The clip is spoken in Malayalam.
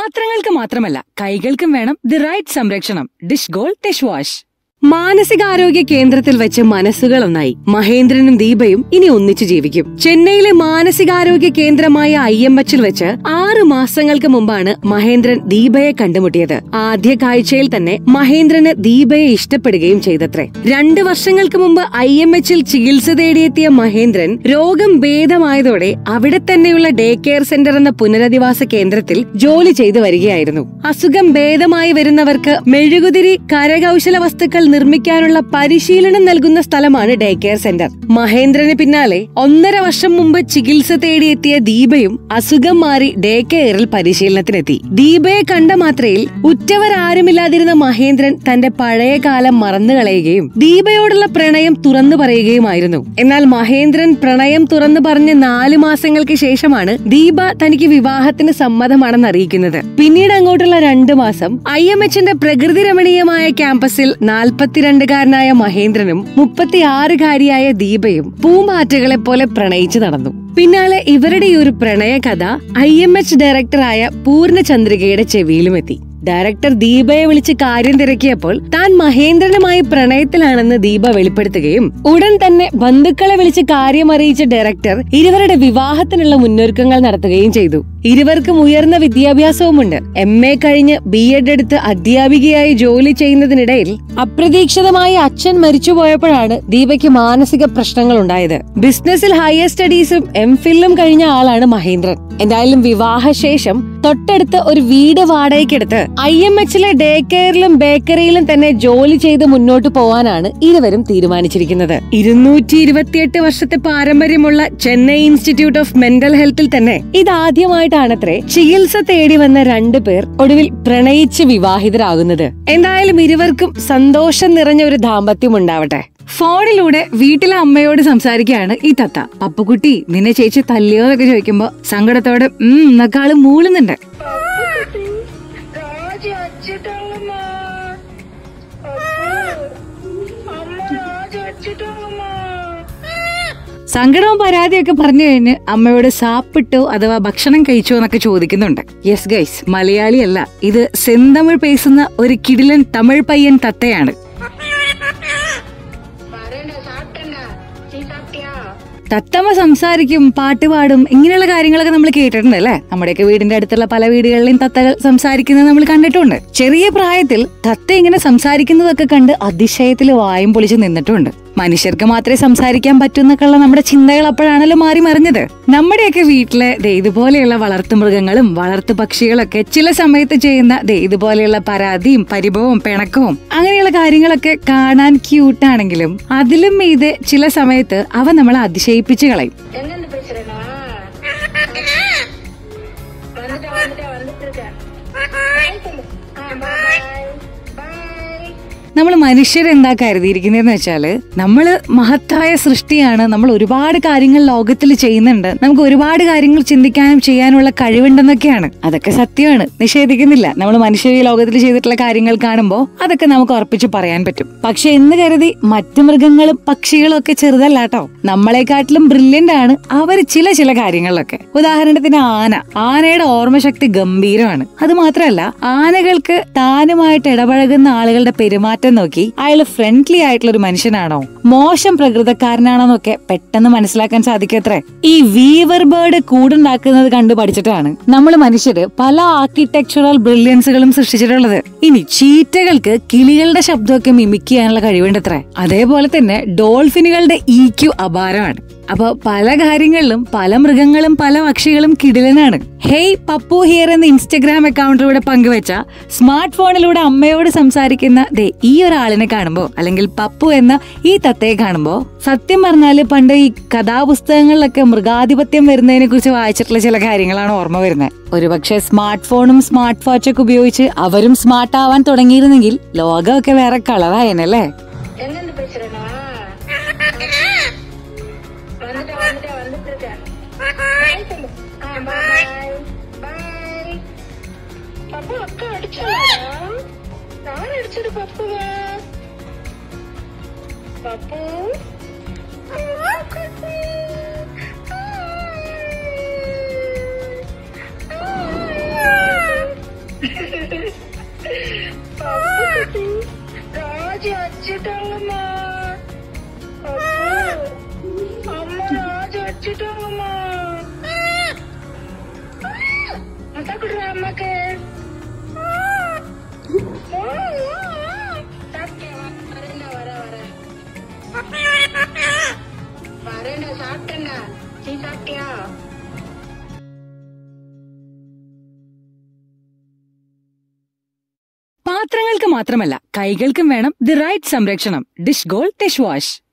പാത്രങ്ങൾക്ക് മാത്രമല്ല കൈകൾക്കും വേണം ദി റൈറ്റ് സംരക്ഷണം ഡിഷ് ഗോൾ ഡിഷ് വാഷ് മാനസികാരോഗ്യ കേന്ദ്രത്തിൽ വെച്ച് മനസ്സുകൾ ഒന്നായി മഹേന്ദ്രനും ദീപയും ഇനി ഒന്നിച്ചു ജീവിക്കും ചെന്നൈയിലെ മാനസികാരോഗ്യ കേന്ദ്രമായ ഐ എം എച്ചിൽ വെച്ച് ആറ് മാസങ്ങൾക്ക് മുമ്പാണ് മഹേന്ദ്രൻ ദീപയെ കണ്ടുമുട്ടിയത് ആദ്യ കാഴ്ചയിൽ തന്നെ മഹേന്ദ്രന് ദീപയെ ഇഷ്ടപ്പെടുകയും ചെയ്തത്രേ രണ്ട് വർഷങ്ങൾക്ക് മുമ്പ് ഐ എം എച്ചിൽ ചികിത്സ തേടിയെത്തിയ മഹേന്ദ്രൻ രോഗം ഭേദമായതോടെ അവിടെ തന്നെയുള്ള ഡേ കെയർ സെന്റർ എന്ന പുനരധിവാസ കേന്ദ്രത്തിൽ ജോലി ചെയ്തു വരികയായിരുന്നു അസുഖം ഭേദമായി വരുന്നവർക്ക് മെഴുകുതിരി കരകൗശല വസ്തുക്കൾ നിർമ്മിക്കാനുള്ള പരിശീലനം നൽകുന്ന സ്ഥലമാണ് ഡേ കെയർ സെന്റർ മഹേന്ദ്രന് പിന്നാലെ ഒന്നര വർഷം മുമ്പ് ചികിത്സ തേടിയെത്തിയ ദീപയും അസുഖം മാറി ഡേ കെയറിൽ പരിശീലനത്തിനെത്തി ദീപയെ കണ്ട മാത്രയിൽ ഉറ്റവരാരുമില്ലാതിരുന്ന മഹേന്ദ്രൻ തന്റെ പഴയ കാലം മറന്നു കളയുകയും ദീപയോടുള്ള പ്രണയം തുറന്നു പറയുകയുമായിരുന്നു എന്നാൽ മഹേന്ദ്രൻ പ്രണയം തുറന്നു പറഞ്ഞ് നാലു മാസങ്ങൾക്ക് ശേഷമാണ് ദീപ തനിക്ക് വിവാഹത്തിന് സമ്മതമാണെന്ന് അറിയിക്കുന്നത് പിന്നീട് അങ്ങോട്ടുള്ള രണ്ടു മാസം ഐ എം എച്ചിന്റെ പ്രകൃതി രമണീയമായ ക്യാമ്പസിൽ നാൽപ്പത്തിരണ്ടുകാരനായ മഹേന്ദ്രനും മുപ്പത്തിയാറുകാരിയായ ദീപയും പൂമ്പാറ്റകളെ പോലെ പ്രണയിച്ചു നടന്നു പിന്നാലെ ഇവരുടെ ഈ ഒരു പ്രണയകഥ ഐ എം എച്ച് ഡയറക്ടറായ പൂർണ്ണചന്ദ്രികയുടെ ചെവിയിലുമെത്തി ഡയറക്ടർ ദീപയെ വിളിച്ച് കാര്യം തിരക്കിയപ്പോൾ താൻ മഹേന്ദ്രനുമായി പ്രണയത്തിലാണെന്ന് ദീപ വെളിപ്പെടുത്തുകയും ഉടൻ തന്നെ ബന്ധുക്കളെ വിളിച്ച് കാര്യം അറിയിച്ച ഡയറക്ടർ ഇരുവരുടെ വിവാഹത്തിനുള്ള മുന്നൊരുക്കങ്ങൾ നടത്തുകയും ചെയ്തു ഇരുവർക്കും ഉയർന്ന വിദ്യാഭ്യാസവുമുണ്ട് എം എ കഴിഞ്ഞ് ബി എഡ് എടുത്ത് അധ്യാപികയായി ജോലി ചെയ്യുന്നതിനിടയിൽ അപ്രതീക്ഷിതമായി അച്ഛൻ മരിച്ചുപോയപ്പോഴാണ് ദീപയ്ക്ക് മാനസിക പ്രശ്നങ്ങൾ ഉണ്ടായത് ബിസിനസ്സിൽ ഹയർ സ്റ്റഡീസും എം ഫില്ലും കഴിഞ്ഞ ആളാണ് മഹേന്ദ്രൻ എന്തായാലും വിവാഹശേഷം തൊട്ടടുത്ത് ഒരു വീട് വാടകയ്ക്കെടുത്ത് ഐ എം എച്ചിലെ ഡേ കെയറിലും ബേക്കറിയിലും തന്നെ ജോലി ചെയ്ത് മുന്നോട്ട് പോവാനാണ് ഇരുവരും തീരുമാനിച്ചിരിക്കുന്നത് ഇരുന്നൂറ്റി ഇരുപത്തിയെട്ട് വർഷത്തെ പാരമ്പര്യമുള്ള ചെന്നൈ ഇൻസ്റ്റിറ്റ്യൂട്ട് ഓഫ് മെന്റൽ ഹെൽത്തിൽ തന്നെ ഇതാദ്യമായിട്ടാണത്രേ ചികിത്സ തേടി വന്ന രണ്ടു പേർ ഒടുവിൽ പ്രണയിച്ച് വിവാഹിതരാകുന്നത് എന്തായാലും ഇരുവർക്കും സന്തോഷം നിറഞ്ഞ ഒരു ദാമ്പത്യം ഉണ്ടാവട്ടെ ഫോണിലൂടെ വീട്ടിലെ അമ്മയോട് സംസാരിക്കുകയാണ് ഈ തത്ത അപ്പുകുട്ടി നിന്നെ ചേച്ചി തല്ലിയോ എന്നൊക്കെ ചോദിക്കുമ്പോ സങ്കടത്തോടെ ഉം എന്നൊക്കെ ആള് മൂളുന്നുണ്ട് രാജി അച്ചിട്ടങ്ങമ്മ അമ്മ രാജി അച്ചിട്ടങ്ങമ്മ സങ്കടവും പരാതിയൊക്കെ പറഞ്ഞു കഴിഞ്ഞ് അമ്മയോട് സാപ്പിട്ടോ അഥവാ ഭക്ഷണം കഴിച്ചോ എന്നൊക്കെ ചോദിക്കുന്നുണ്ട് യെസ് ഗൈസ് മലയാളിയല്ല ഇത് സെന്തമിഴ് പേസുന്ന ഒരു കിടിലൻ തമിഴ് പയ്യൻ തത്തയാണ് പറയണ്ട സാപ്പിട്ടണ്ട നീ സാപ്പിട്ടിയാ തത്തമ്മ സംസാരിക്കും പാട്ട് പാടും ഇങ്ങനെയുള്ള കാര്യങ്ങളൊക്കെ നമ്മൾ കേട്ടിട്ടുണ്ട് അല്ലേ നമ്മുടെയൊക്കെ വീടിന്റെ അടുത്തുള്ള പല വീടുകളിലെയും തത്തകൾ സംസാരിക്കുന്നത് നമ്മൾ കണ്ടിട്ടുണ്ട് ചെറിയ പ്രായത്തിൽ തത്ത ഇങ്ങനെ സംസാരിക്കുന്നതൊക്കെ കണ്ട് അതിശയത്തിൽ വായും പൊളിച്ച് നിന്നിട്ടുണ്ട് മനുഷ്യർക്ക് മാത്രമേ സംസാരിക്കാൻ പറ്റൂന്നൊക്കെയുള്ള നമ്മുടെ ചിന്തകൾ അപ്പോഴാണല്ലോ മാറി മറിഞ്ഞത് നമ്മുടെയൊക്കെ വീട്ടിലെ ദേ ഇതുപോലെയുള്ള വളർത്തുമൃഗങ്ങളും വളർത്തു പക്ഷികളൊക്കെ ചില സമയത്ത് ചെയ്യുന്ന ദേ ഇതുപോലെയുള്ള പരാതിയും പരിഭവവും പിണക്കവും അങ്ങനെയുള്ള കാര്യങ്ങളൊക്കെ കാണാൻ ക്യൂട്ടാണെങ്കിലും അതിലും ഇത് ചില സമയത്ത് അവ നമ്മളെ അതിശയിപ്പിച്ച് കളയും எங்கிருந்து பேசுறேனா வந்துட்டேன் வந்துட்டேன் வந்துட்டு இருக்கேன் Bye சொல்லு. ஆ, bye, bye. Bye. നമ്മൾ മനുഷ്യരെന്താ കരുതിയിരിക്കുന്നതെന്ന് വെച്ചാല് നമ്മള് മഹത്തായ സൃഷ്ടിയാണ് നമ്മൾ ഒരുപാട് കാര്യങ്ങൾ ലോകത്തിൽ ചെയ്യുന്നുണ്ട് നമുക്ക് ഒരുപാട് കാര്യങ്ങൾ ചിന്തിക്കാനും ചെയ്യാനുള്ള കഴിവുണ്ടെന്നൊക്കെയാണ് അതൊക്കെ സത്യമാണ് നിഷേധിക്കുന്നില്ല നമ്മൾ മനുഷ്യ ഈ ലോകത്തിൽ ചെയ്തിട്ടുള്ള കാര്യങ്ങൾ കാണുമ്പോൾ അതൊക്കെ നമുക്ക് ഉറപ്പിച്ച് പറയാൻ പറ്റും പക്ഷെ എന്ന് കരുതി മറ്റു മൃഗങ്ങളും പക്ഷികളും ഒക്കെ ചെറുതല്ല കേട്ടോ നമ്മളെക്കാട്ടിലും ബ്രില്യന്റ് ആണ് അവർ ചില ചില കാര്യങ്ങളിലൊക്കെ ഉദാഹരണത്തിന് ആന ആനയുടെ ഓർമ്മശക്തി ഗംഭീരമാണ് അത് മാത്രമല്ല ആനകൾക്ക് താനുമായിട്ട് ഇടപഴകുന്ന ആളുകളുടെ പെരുമാറ്റം നോക്കി അയാൾ ഫ്രണ്ട്ലി ആയിട്ടുള്ള ഒരു മനുഷ്യനാണോ മോശം പ്രകൃതക്കാരനാണോ എന്നൊക്കെ പെട്ടെന്ന് മനസ്സിലാക്കാൻ സാധിക്കത്രേ ഈ വീവർ ബേർഡ് കൂടുണ്ടാക്കുന്നത് കണ്ടു പഠിച്ചിട്ടാണ് നമ്മൾ മനുഷ്യര് പല ആർക്കിടെക്ചറൽ ബ്രില്യൻസുകളും സൃഷ്ടിച്ചിട്ടുള്ളത് ഇനി ചീറ്റകൾക്ക് കിളികളുടെ ശബ്ദമൊക്കെ മിമിക് ചെയ്യാനുള്ള കഴിവുണ്ടത്രേ അതേപോലെ തന്നെ ഡോൾഫിനുകളുടെ ഇക്യു അപാരമാണ് അപ്പൊ പല കാര്യങ്ങളിലും പല മൃഗങ്ങളും പല പക്ഷികളും കിടിലനാണ് ഹേയ് പപ്പു ഹിയർ എന്ന ഇൻസ്റ്റഗ്രാം അക്കൗണ്ടിലൂടെ പങ്കുവെച്ച സ്മാർട്ട് ഫോണിലൂടെ അമ്മയോട് സംസാരിക്കുന്ന ദേ ഈ ഒരാളിനെ കാണുമ്പോ അല്ലെങ്കിൽ പപ്പു എന്ന ഈ തത്തയെ കാണുമ്പോ സത്യം പറഞ്ഞാല് പണ്ട് ഈ കഥാപുസ്തകങ്ങളിലൊക്കെ മൃഗാധിപത്യം വരുന്നതിനെ കുറിച്ച് വായിച്ചിട്ടുള്ള ചില കാര്യങ്ങളാണ് ഓർമ്മ വരുന്നത് ഒരുപക്ഷെ സ്മാർട്ട് ഫോണും സ്മാർട്ട് വാച്ചൊക്കെ ഉപയോഗിച്ച് അവരും സ്മാർട്ട് ആവാൻ തുടങ്ങിയിരുന്നെങ്കിൽ ലോകമൊക്കെ വേറെ കളറായനല്ലേ எங்கிருந்து பேசுறேனா வந்துட்டேன் வந்துட்டேன் வந்துட்டு இருக்கேன் Bye சொல்லு. ஆ, bye, bye. பப்பு அக்கா அடிச்சாடா நான் அடிச்சது பப்புவா பப்பு പാത്രങ്ങൾക്ക് മാത്രമല്ല കൈകൾക്കും വേണം ദി റൈറ്റ് സംരക്ഷണം ഡിഷ് ഗോൾഡ് ഡിഷ് വാഷ്